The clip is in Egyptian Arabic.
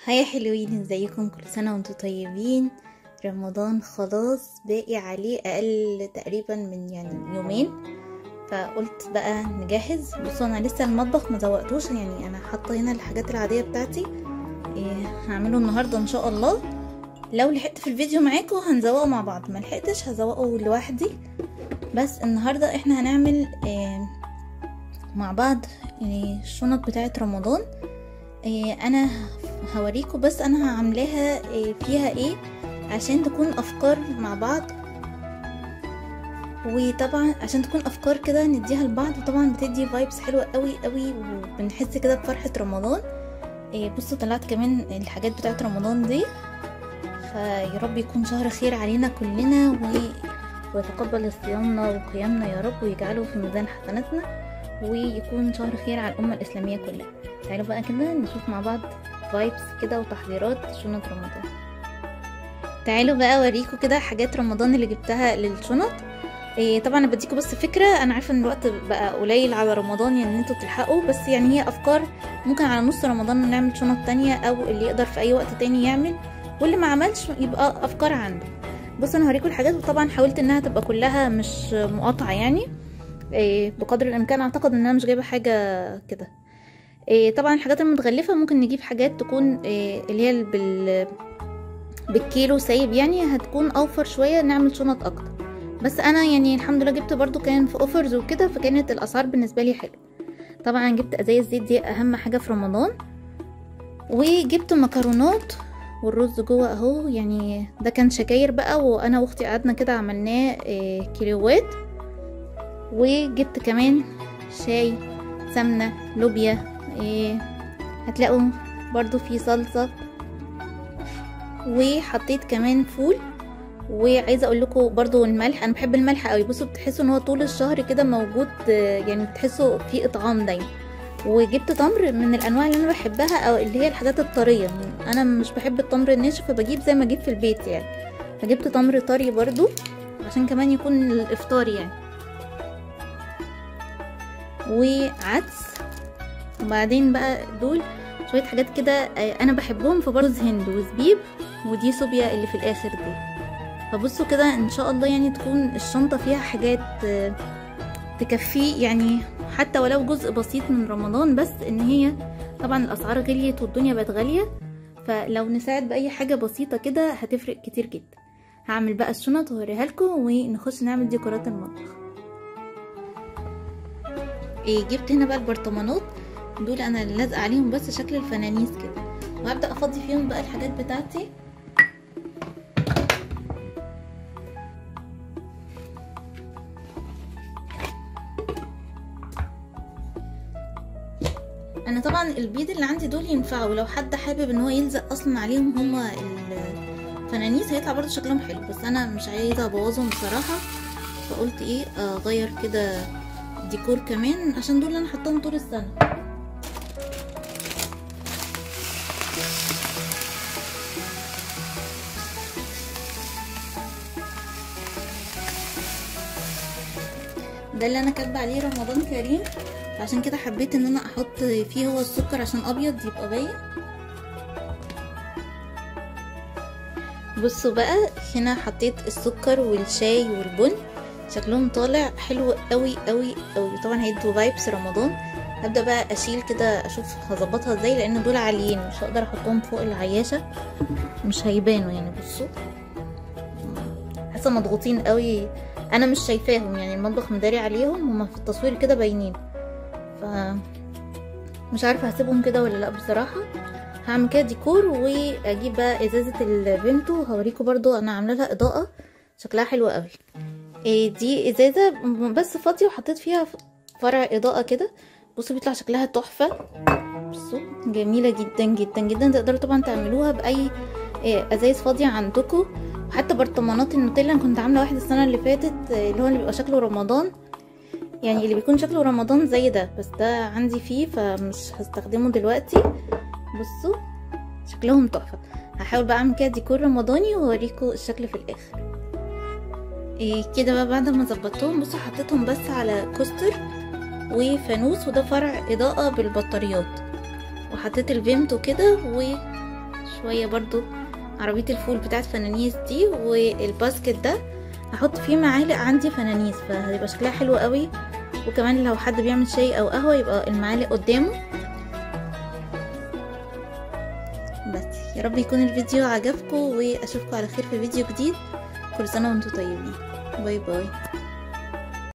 هيا حلوين ازيكم كل سنة وانتم طيبين رمضان خلاص باقي عليه اقل تقريبا من يعني يومين فقلت بقى نجهز بصوا انا لسه المطبخ ما زوقتوش يعني انا حاطه هنا الحاجات العاديه بتاعتي إيه هعمله النهارده ان شاء الله لو لحقت في الفيديو معاكم هنزوقه مع بعض ما لحقتش هزوقه لوحدي بس النهارده احنا هنعمل إيه مع بعض إيه الشنط بتاعه رمضان إيه انا هوريكم بس انا عاملاها إيه فيها ايه عشان تكون افكار مع بعض وطبعا عشان تكون افكار كده نديها لبعض وطبعا بتدي فايبس حلوه قوي قوي وبنحس كده بفرحه رمضان إيه بصوا طلعت كمان الحاجات بتاعت رمضان دي فيا رب يكون شهر خير علينا كلنا و... ويتقبل صيامنا وقيامنا يا رب ويجعله في ميزان حسناتنا ويكون شهر خير على الامه الاسلاميه كلها تعالوا بقى كده نشوف مع بعض فايبس كده وتحضيرات شنط رمضان تعالوا بقى اوريكم كده حاجات رمضان اللي جبتها للشنط إيه طبعا انا بديكم بس فكره انا عارفه ان الوقت بقى قليل على رمضان يعني ان انتوا تلحقوا بس يعني هي افكار ممكن على نص رمضان نعمل شنط تانية او اللي يقدر في اي وقت تاني يعمل واللي ما عملش يبقى افكار عنده بصوا انا هوريكم الحاجات وطبعا حاولت انها تبقى كلها مش مقاطعه يعني إيه بقدر الامكان اعتقد ان انا مش جايبه حاجه كده إيه طبعا الحاجات المتغلفه ممكن نجيب حاجات تكون إيه اللي هي بال بالكيلو سايب يعني هتكون اوفر شويه نعمل شنط اكتر بس انا يعني الحمد لله جبت برضو كان في اوفرز وكده فكانت الاسعار بالنسبه لي حلوه طبعا جبت ازايز زيت دي اهم حاجه في رمضان وجبت مكرونات والرز جوه اهو يعني ده كان شكاير بقى وانا واختي قعدنا كده عملناه إيه كيلوات وجبت كمان شاي سمنه لوبيا إيه هتلاقوا برضو في صلصه وحطيت كمان فول وعايزه اقول لكم برضو الملح انا بحب الملح قوي بصوا بتحسوا ان هو طول الشهر كده موجود يعني بتحسوا فيه اطعام دايما وجبت تمر من الانواع اللي انا بحبها او اللي هي الحاجات الطريه انا مش بحب التمر الناشف فبجيب زي ما اجيب في البيت يعني فجبت تمر طري برضو عشان كمان يكون الافطار يعني وعدس وبعدين بقى دول شويه حاجات كده انا بحبهم فبرز هند وزبيب ودي صوبيا اللي في الاخر دي فبصوا كده ان شاء الله يعني تكون الشنطه فيها حاجات تكفيه يعني حتى ولو جزء بسيط من رمضان بس ان هي طبعا الاسعار غليت والدنيا بقت غاليه فلو نساعد باي حاجه بسيطه كده هتفرق كتير جدا هعمل بقى الشنط وهوريها لكم ونخش نعمل ديكورات المطبخ إيه جبت هنا بقى البرطمانات دول انا لازقه عليهم بس شكل الفنانيس كده وهبدا افضي فيهم بقى الحاجات بتاعتي انا طبعا البيض اللي عندي دول ينفعوا لو حد حابب ان هو يلزق اصلا عليهم هما الفنانيس هيطلع برضو شكلهم حلو بس انا مش عايزه ابوظهم بصراحه فقلت ايه اغير كده ديكور كمان عشان دول انا حطاهم طول السنه ده اللي انا كاتبه عليه رمضان كريم عشان كده حبيت ان انا احط فيه هو السكر عشان ابيض يبقى باين بصوا بقى هنا حطيت السكر والشاي والبن شكلهم طالع حلو قوي قوي قوي طبعا هيدوا فايبس رمضان هبدا بقى اشيل كده اشوف هظبطها ازاي لان دول عاليين مش هقدر احطهم فوق العياشه مش هيبانوا يعني بصوا حاسه مضغوطين قوي انا مش شايفاهم يعني المطبخ مداري عليهم هما في التصوير كده باينين ف مش عارفه هسيبهم كده ولا لا بصراحه هعمل كده ديكور واجيب بقى ازازه الفيمتو هوريكم برضو انا عامله لها اضاءه شكلها حلو قوي إيه دي ازازه بس فاضيه وحطيت فيها فرع اضاءه كده بصوا بيطلع شكلها تحفه بصوا جميله جدا جدا جدا تقدروا طبعا تعملوها باي إيه ازايز فاضيه عندكم وحتى برطمانات النوتيلا انا كنت عامله واحد السنه اللي فاتت اللي هو اللي بيبقى شكله رمضان يعني اللي بيكون شكله رمضان زي ده بس ده عندي فيه فمش هستخدمه دلوقتي بصوا شكلهم تحفه هحاول بقى اعمل كده ديكور رمضاني واوريكم الشكل في الاخر إيه كده بقى بعد ما ظبطتهم بصوا حطيتهم بس على كوستر وفانوس وده فرع اضاءه بالبطاريات وحطيت الفيمتو كده و شويه برضو عربيه الفول بتاعت فنانيس دي والباسكت ده هحط فيه معالق عندي فنانيس فهيبقى شكلها حلو قوي وكمان لو حد بيعمل شاي او قهوه يبقى المعالق قدامه بس يا رب يكون الفيديو عجبكم واشوفكم على خير في فيديو جديد كل سنه وانتم طيبين باي باي